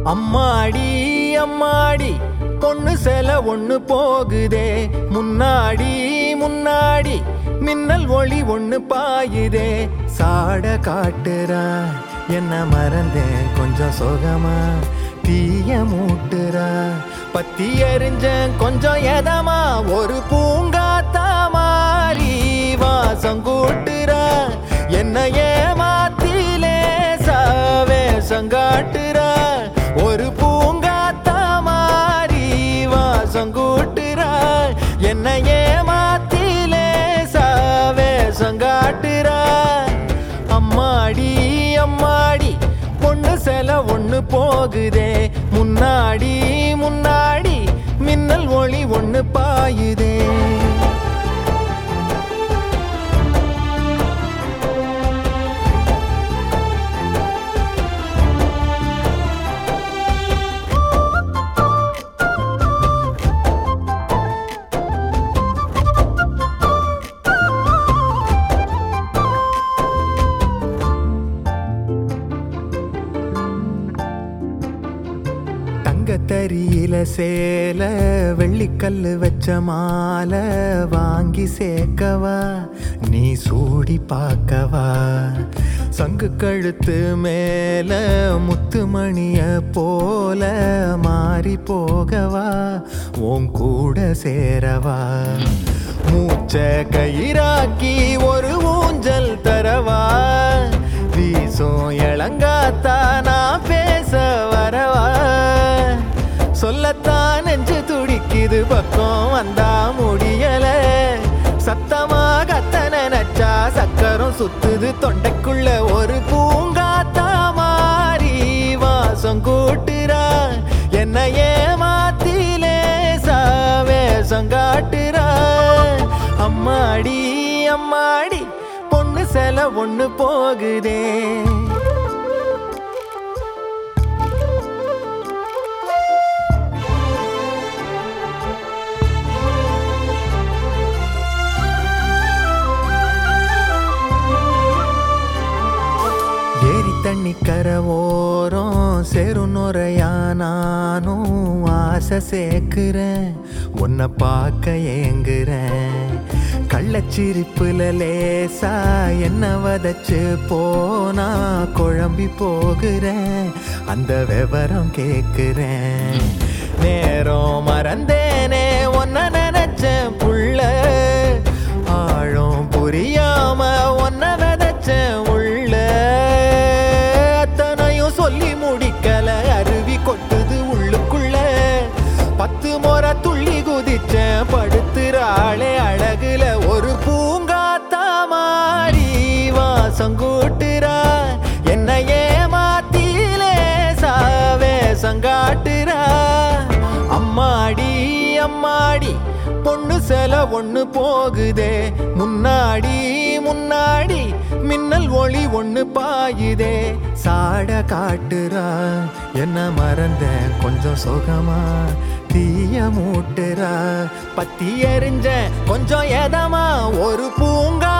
அம்மாடி அம்மாடி பொண்ணு சில ஒண்ணு போகுதே முன்னாடி முன்னாடி மின்னல் ஒளி ஒண்ணு பாயுதே சாட காட்டுறா என்ன மறந்தேன் கொஞ்சம் சுகமா தீய மூட்டுறா பத்தி எரிஞ்சேன் கொஞ்சம் எதமா ஒரு பூங்காத்தா மாறி வாசம் கூட்டுறா என்ன ஏமாத்திலே சாவேசம் காட்டுறா ஒரு பூங்காத்தா மாறி வாசம் கூட்டுறா என்ன ஏமாத்திலே சாவேசம் காட்டுறா அம்மாடி அம்மாடி பொண்ணு சில ஒண்ணு போகுதே முன்னாடி முன்னாடி மின்னல் ஒளி ஒண்ணு பாயுதே தங்கத்தறியில சேல வெள்ளிக்கல்லு வச்ச மாலை வாங்கி சேர்க்கவா நீ சூடி பார்க்கவா சங்கு கழுத்து மேல முத்துமணிய போல மாறி போகவா உன் கூட சேரவா மூச்ச கயிறாக்கி ஒரு ஊஞ்சல் தரவா வீசும் இளங்காத்தா நான் பேச வரவா சொல்லத்தான் நெஞ்சு துடிக்குது பக்கம் வந்தா முடியல சத்தமா கத்த நினைச்சா சக்கரம் சுத்துது தொண்டைக்குள்ள ஒரு பூங்காத்தா மாறி வாசம் கூட்டுறா என்ன ஏமாத்திலே சாவேசம் காட்டுறா அம்மாடி அம்மாடி பொண்ணு சில ஒண்ணு போகுதே ஏரி தண்ணி கரை ஓரம் சேரும் நுரையா நானும் ஆசை சேர்க்கிறேன் உன்னை பார்க்க ஏங்குறேன் கள்ளச்சிரிப்புல லேசா என்ன வதச்சு போனா குழம்பி போகிறேன் அந்த விவரம் கேக்குறேன் நேரம் மறந்தேனே உன்னை நினைச்சேன் புள்ள ஆழம் புரியாம உன்னை விதைச்சேன் உள்ள அத்தனையும் சொல்லி முடிக்கல அருவி கொட்டுது உள்ளுக்குள்ள பத்து முறை துள்ளி குதிச்சேன் படுத்துறாளே அழகுல ஒரு பூங்காத்தா மாறி வாசம் கூட்டுறா என்ன ஏமாத்திலே சாவேசம் காட்டுறா அம்மாடி அம்மாடி பொண்ணு சில ஒண்ணு போகுதே முன்னாடி முன்னாடி மின்னல் ஒளி ஒண்ணு பாயுதே சாட காட்டுறா என்ன மறந்தேன் கொஞ்சம் சுகமா தீய மூட்டுறா பத்தி எரிஞ்ச கொஞ்சம் எதமா ஒரு பூங்கா